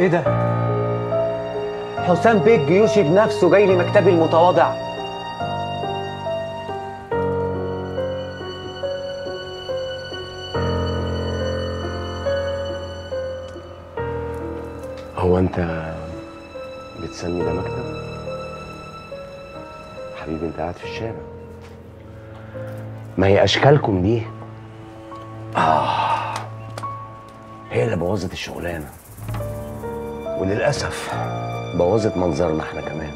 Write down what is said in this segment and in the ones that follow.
ايه ده حسام بيك جيوشي بنفسه جاي لي مكتبي المتواضع هو انت بتسمي ده مكتب حبيبي انت قاعد في الشارع ما هي اشكالكم دي اه هي اللي بوظت الشغلانه وللاسف بوظت منظرنا احنا كمان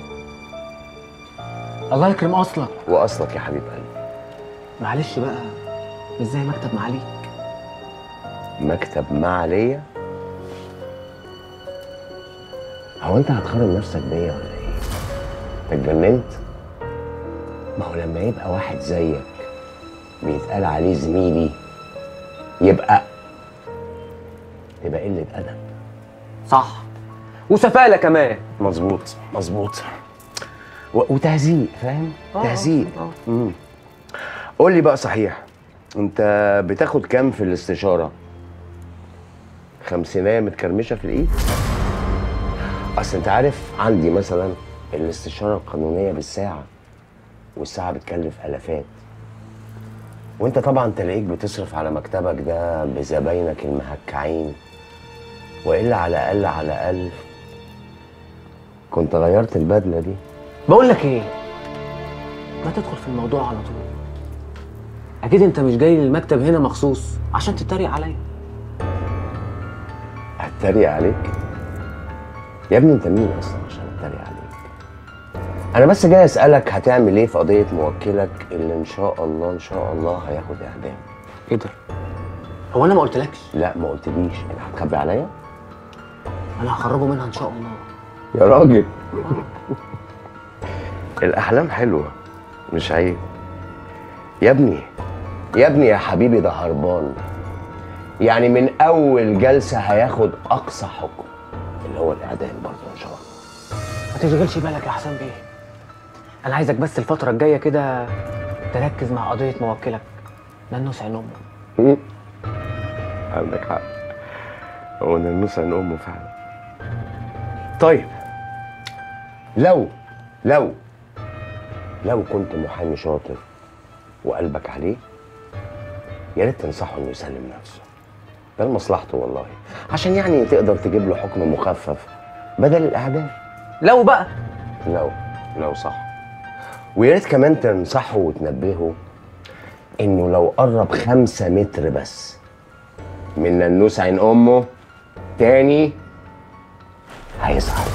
الله يكرم اصلك واصلك يا حبيب قلبي معلش بقى مش زي مكتب معاليك مكتب ما عليا هو انت هتقارن نفسك بيا ولا ايه؟ انت اتجننت؟ ما هو لما يبقى واحد زيك بيتقال عليه زميلي يبقى تبقى قلة أدب صح وسفالة كمان مظبوط مظبوط و- وتهزيق فاهم؟ آه، تهزيق آه. مم. قول لي بقى صحيح انت بتاخد كام في الاستشارة؟ خمسينية متكرمشة في الإيد؟ أصل أنت عارف عندي مثلا الاستشارة القانونية بالساعة والساعة بتكلف آلافات وأنت طبعا تلاقيك بتصرف على مكتبك ده بزباينك المهكعين وإلا على الأقل على الأقل كنت غيرت البدلة دي بقول لك ايه ما تدخل في الموضوع على طول اكيد انت مش جاي للمكتب هنا مخصوص عشان تتريق عليا هتريق عليك يا ابني انت مين اصلا عشان اتريق عليك انا بس جاي اسالك هتعمل ايه في قضيه موكلك اللي ان شاء الله ان شاء الله هياخد اعدام ايه ده هو انا ما قلتلكش لا ما قلتليش انت هتخبي عليا انا هخرجه منها ان شاء الله يا راجل الاحلام حلوه مش عيب يا ابني يا ابني يا حبيبي ده هربان يعني من اول جلسه هياخد اقصى حكم اللي هو الاعدام برضه ان شاء الله ما تشغلش بالك يا حسام بيه انا عايزك بس الفتره الجايه كده تركز مع قضيه موكلك نانوس عين امه عندك حق هو ننوس عن امه فعلا طيب لو لو لو كنت محامي شاطر وقلبك عليه يا ريت تنصحه انه يسلم نفسه ده لمصلحته والله عشان يعني تقدر تجيب له حكم مخفف بدل الاعدام لو بقى لو لو صح ويا ريت كمان تنصحه وتنبهه انه لو قرب خمسة متر بس من ننوس عين امه تاني هيزعل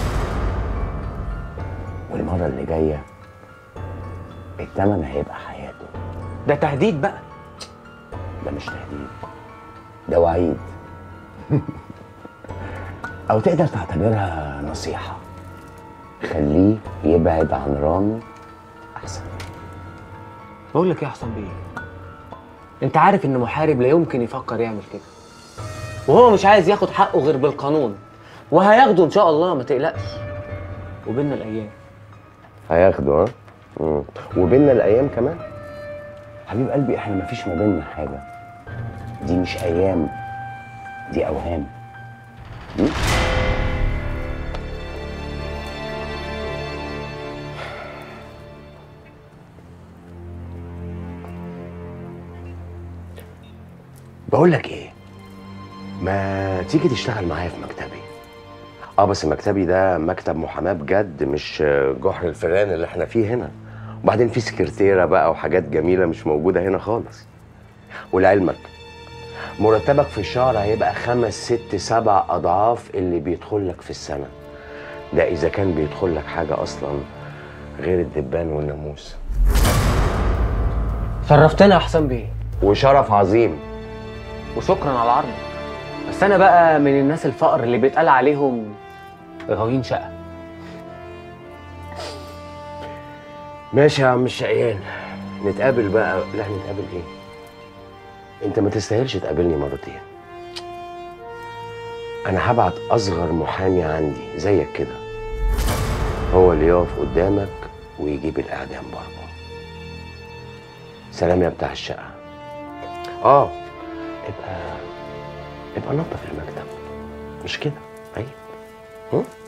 والمرة اللي جاية التمن هيبقى حياته ده تهديد بقى ده مش تهديد ده وعيد او تقدر تعتبرها نصيحة خليه يبعد عن رامي احسن بقول لك ايه يا حسام بيه انت عارف ان محارب لا يمكن يفكر يعمل كده وهو مش عايز ياخد حقه غير بالقانون وهياخده ان شاء الله ما تقلقش وبيننا الايام هياخده ها مم. وبيننا الايام كمان حبيب قلبي احنا مفيش ما بيننا حاجه دي مش ايام دي اوهام مم؟ بقول لك ايه ما تيجي تشتغل معايا في مكتبي اه بس مكتبي ده مكتب محاماه بجد مش جحر الفيران اللي احنا فيه هنا وبعدين في سكرتيره بقى وحاجات جميله مش موجوده هنا خالص ولعلمك مرتبك في الشهر هيبقى خمس ست سبع اضعاف اللي بيدخل لك في السنه ده اذا كان بيدخل لك حاجه اصلا غير الدبان والناموس شرفتنا يا حسام بيه وشرف عظيم وشكرا على العرض بس انا بقى من الناس الفقر اللي بيتقال عليهم غاويين شقه ماشي يا عم الشقيان نتقابل بقى لا نتقابل ايه انت ما تستاهلش تقابلني مرتين انا هبعت اصغر محامي عندي زيك كده هو اللي يقف قدامك ويجيب الاعدام برضه سلام يا بتاع الشقه اه ابقى ابقى نظف المكتب مش كده ايوه هم؟